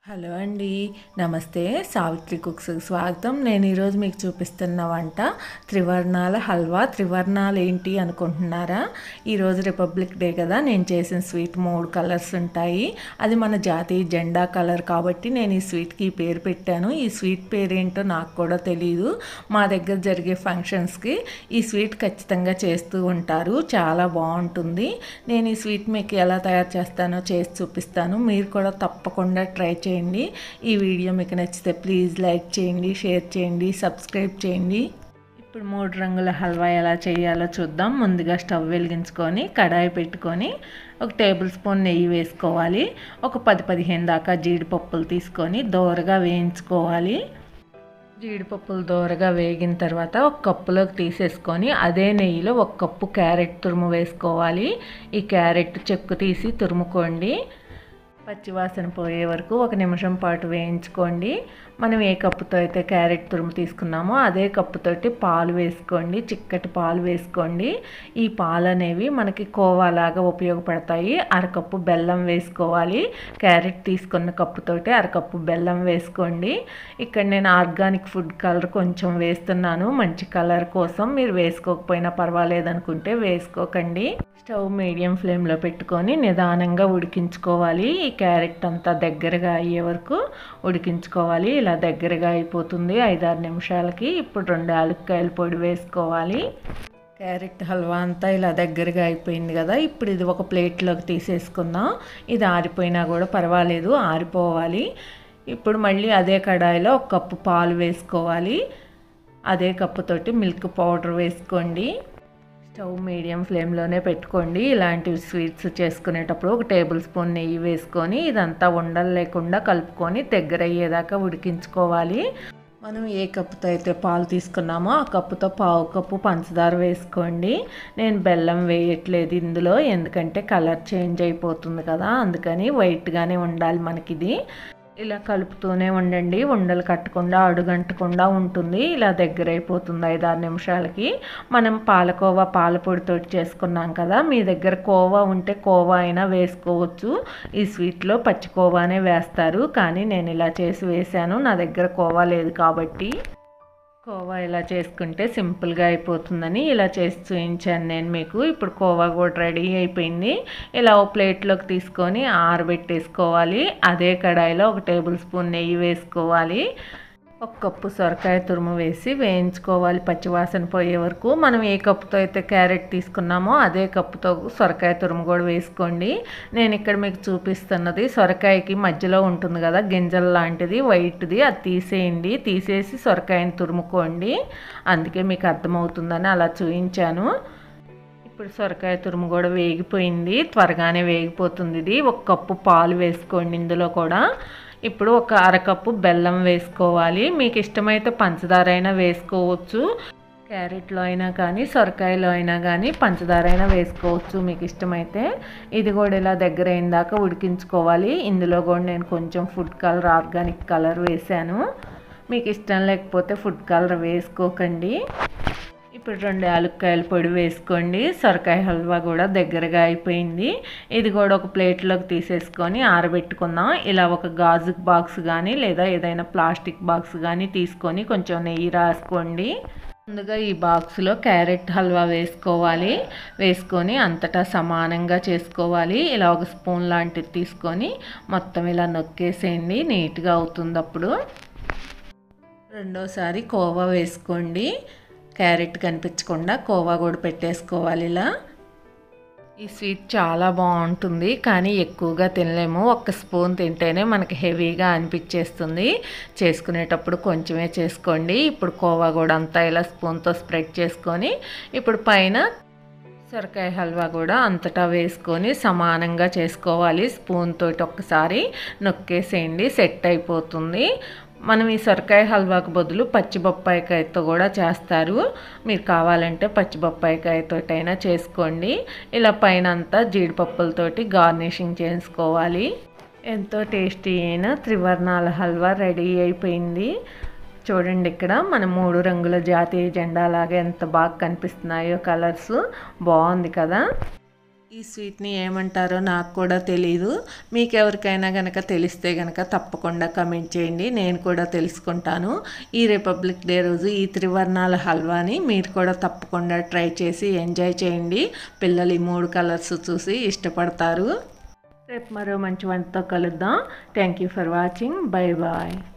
hello అండి నమస్తే Savitri cooks స్వాగతం నేను ఈరోజు మీకు చూపిస్తున్న వంట త్రివర్ణాల హల్వా త్రివర్ణాలు ఏంటి అనుకుంటున్నారా ఈరోజు రిపబ్లిక్ డే కదా నేను చేసిన స్వీట్ మూడు కలర్స్ ఉంటాయి అది మన జాతీయ జెండా కలర్ కాబట్టి నేను ఈ స్వీట్కి ఈ పేరు పెట్టాను ఈ స్వీట్ పేరు ఏంటో నాకు కూడా తెలియదు మా దగ్గర జరిగే ఫంక్షన్స్కి ఈ స్వీట్ ఖచ్చితంగా చేస్తూ ఉంటారు చాలా బాగుంటుంది నేను ఈ స్వీట్ మీకు ఎలా తయారు చేస్తానో చేసి చూపిస్తాను మీరు కూడా తప్పకుండా ట్రై చేయండి ఈ వీడియో మీకు నచ్చితే ప్లీజ్ లైక్ చేయండి షేర్ చేయండి సబ్స్క్రైబ్ చేయండి ఇప్పుడు మూడు రంగుల హల్వా ఎలా చేయాలో చూద్దాం ముందుగా స్టవ్ వెలిగించుకొని కడాయి పెట్టుకొని ఒక టేబుల్ స్పూన్ నెయ్యి వేసుకోవాలి ఒక పది పదిహేను దాకా జీడిపప్పులు తీసుకొని దోరగా వేయించుకోవాలి జీడిపప్పులు దోరగా వేగిన తర్వాత ఒక కప్పులోకి తీసేసుకొని అదే నెయ్యిలో ఒక కప్పు క్యారెట్ తురుము వేసుకోవాలి ఈ క్యారెట్ చెక్కు తీసి తురుముకోండి పచ్చివాసన పోయే వరకు ఒక నిమిషం పాటు వేయించుకోండి మనం ఏ కప్పుతో అయితే క్యారెట్ తురుము తీసుకున్నామో అదే కప్పుతోటి పాలు వేసుకోండి చిక్కటి పాలు వేసుకోండి ఈ పాలు అనేవి మనకి కోవాలాగా ఉపయోగపడతాయి అరకప్పు బెల్లం వేసుకోవాలి క్యారెట్ తీసుకున్న కప్పుతోటి అరకప్పు బెల్లం వేసుకోండి ఇక్కడ నేను ఆర్గానిక్ ఫుడ్ కలర్ కొంచెం వేస్తున్నాను మంచి కలర్ కోసం మీరు వేసుకోకపోయినా పర్వాలేదు అనుకుంటే వేసుకోకండి స్టవ్ మీడియం ఫ్లేమ్లో పెట్టుకొని నిదానంగా ఉడికించుకోవాలి ఈ క్యారెట్ అంతా దగ్గరగా అయ్యే వరకు ఉడికించుకోవాలి ఇలా దగ్గరగా అయిపోతుంది ఐదారు నిమిషాలకి ఇప్పుడు రెండు యాలక్కాయల పొడి వేసుకోవాలి క్యారెట్ హల్వా అంతా ఇలా దగ్గరగా అయిపోయింది కదా ఇప్పుడు ఇది ఒక ప్లేట్లోకి తీసేసుకుందాం ఇది ఆరిపోయినా కూడా పర్వాలేదు ఆరిపోవాలి ఇప్పుడు మళ్ళీ అదే కడాయిలో ఒక కప్పు పాలు వేసుకోవాలి అదే కప్పుతోటి మిల్క్ పౌడర్ వేసుకోండి స్టవ్ మీడియం ఫ్లేమ్లోనే పెట్టుకోండి ఇలాంటివి స్వీట్స్ చేసుకునేటప్పుడు ఒక టేబుల్ స్పూన్ నెయ్యి వేసుకొని ఇదంతా ఉండలు లేకుండా కలుపుకొని దగ్గర అయ్యేదాకా ఉడికించుకోవాలి మనం ఏ కప్పుతో అయితే పాలు తీసుకున్నామో ఆ కప్పుతో పావు కప్పు పంచదార వేసుకోండి నేను బెల్లం వేయట్లేదు ఇందులో ఎందుకంటే కలర్ చేంజ్ అయిపోతుంది కదా అందుకని వైట్గానే ఉండాలి మనకిది ఇలా కలుపుతూనే ఉండండి ఉండలు కట్టకుండా అడుగంటకుండా ఉంటుంది ఇలా దగ్గర అయిపోతుంది ఐదారు నిమిషాలకి మనం పాలకోవా పాల పొడితో చేసుకున్నాం కదా మీ దగ్గర కోవా ఉంటే కోవా అయినా వేసుకోవచ్చు ఈ స్వీట్లో పచ్చి కోవానే వేస్తారు కానీ నేను ఇలా చేసి వేశాను నా దగ్గర కోవా లేదు కాబట్టి కోవా ఇలా చేసుకుంటే సింపుల్గా అయిపోతుందని ఇలా చేసి చూపించాను నేను మీకు ఇప్పుడు కోవా కూడా రెడీ అయిపోయింది ఇలా ఓ ప్లేట్లోకి తీసుకొని ఆరబెట్టేసుకోవాలి అదే కడాయిలో ఒక టేబుల్ స్పూన్ నెయ్యి వేసుకోవాలి ఒక కప్పు సొరకాయ తురుము వేసి వేయించుకోవాలి పచ్చివాసన పోయే వరకు మనం ఏ కప్పుతో అయితే క్యారెట్ తీసుకున్నామో అదే కప్పుతో సొరకాయ తురుము కూడా వేసుకోండి నేను ఇక్కడ మీకు చూపిస్తున్నది సొరకాయకి మధ్యలో ఉంటుంది కదా గింజల లాంటిది వైట్ది అది తీసేయండి తీసేసి సొరకాయని తురుముకోండి అందుకే మీకు అర్థమవుతుందని అలా చూపించాను ఇప్పుడు సొరకాయ తురుము కూడా వేగిపోయింది త్వరగానే వేగిపోతుంది ఇది ఒక కప్పు పాలు వేసుకోండి ఇందులో కూడా ఇప్పుడు ఒక అరకప్పు బెల్లం వేసుకోవాలి మీకు ఇష్టమైతే పంచదార అయినా వేసుకోవచ్చు క్యారెట్లో అయినా కానీ సొరకాయలో అయినా కానీ పంచదార అయినా వేసుకోవచ్చు మీకు ఇష్టమైతే ఇది కూడా ఇలా దగ్గర అయిన దాకా ఉడికించుకోవాలి ఇందులో కూడా నేను కొంచెం ఫుడ్ కలర్ ఆర్గానిక్ కలర్ వేసాను మీకు ఇష్టం లేకపోతే ఫుడ్ కలర్ వేసుకోకండి ఇప్పుడు రెండు యాలక్కాయల పొడి వేసుకోండి సొరకాయ హల్వా కూడా దగ్గరగా అయిపోయింది ఇది కూడా ఒక ప్లేట్లోకి తీసేసుకొని ఆరబెట్టుకుందాం ఇలా ఒక గాజు బాక్స్ కానీ లేదా ఏదైనా ప్లాస్టిక్ బాక్స్ కానీ తీసుకొని కొంచెం నెయ్యి రాసుకోండి ముందుగా ఈ బాక్స్లో క్యారెట్ హల్వా వేసుకోవాలి వేసుకొని అంతటా సమానంగా చేసుకోవాలి ఇలా ఒక స్పూన్ లాంటిది తీసుకొని మొత్తం ఇలా నొక్కేసేయండి నీట్గా అవుతుంది అప్పుడు రెండోసారి కోవా వేసుకోండి క్యారెట్ కనిపించకుండా కోవా కూడా పెట్టేసుకోవాలి ఇలా ఈ స్వీట్ చాలా బాగుంటుంది కానీ ఎక్కువగా తినలేము ఒక్క స్పూన్ తింటేనే మనకి హెవీగా అనిపించేస్తుంది చేసుకునేటప్పుడు కొంచెమే చేసుకోండి ఇప్పుడు కోవా కూడా అంతా ఇలా స్పూన్తో స్ప్రెడ్ చేసుకొని ఇప్పుడు పైన సొరకాయ హల్వా కూడా అంతటా వేసుకొని సమానంగా చేసుకోవాలి స్పూన్ తోటి ఒక్కసారి నొక్కేసేయండి సెట్ అయిపోతుంది మనం ఈ సొరకాయ హల్వాకు బదులు పచ్చి బొప్పాయికాయతో కూడా చేస్తారు మీరు కావాలంటే పచ్చి బొప్పాయికాయతోటైనా చేసుకోండి ఇలా పైన అంతా జీడిపప్పులతోటి గార్నిషింగ్ చేసుకోవాలి ఎంతో టేస్టీ అయిన త్రివర్ణాల హల్వా రెడీ అయిపోయింది చూడండి ఇక్కడ మన మూడు రంగుల జాతీయ జెండా లాగా ఎంత బాగా కనిపిస్తున్నాయో కలర్స్ బాగుంది కదా ఈ స్వీట్ని ఏమంటారో నాకు కూడా తెలీదు మీకు ఎవరికైనా కనుక తెలిస్తే కనుక తప్పకుండా కమెంట్ చేయండి నేను కూడా తెలుసుకుంటాను ఈ రిపబ్లిక్ డే రోజు ఈ త్రివర్ణాల హల్వాని మీరు కూడా తప్పకుండా ట్రై చేసి ఎంజాయ్ చేయండి పిల్లలు ఈ మూడు కలర్స్ చూసి ఇష్టపడతారు రేపు మరో మంచి వంటతో కలుద్దాం thank you for watching bye bye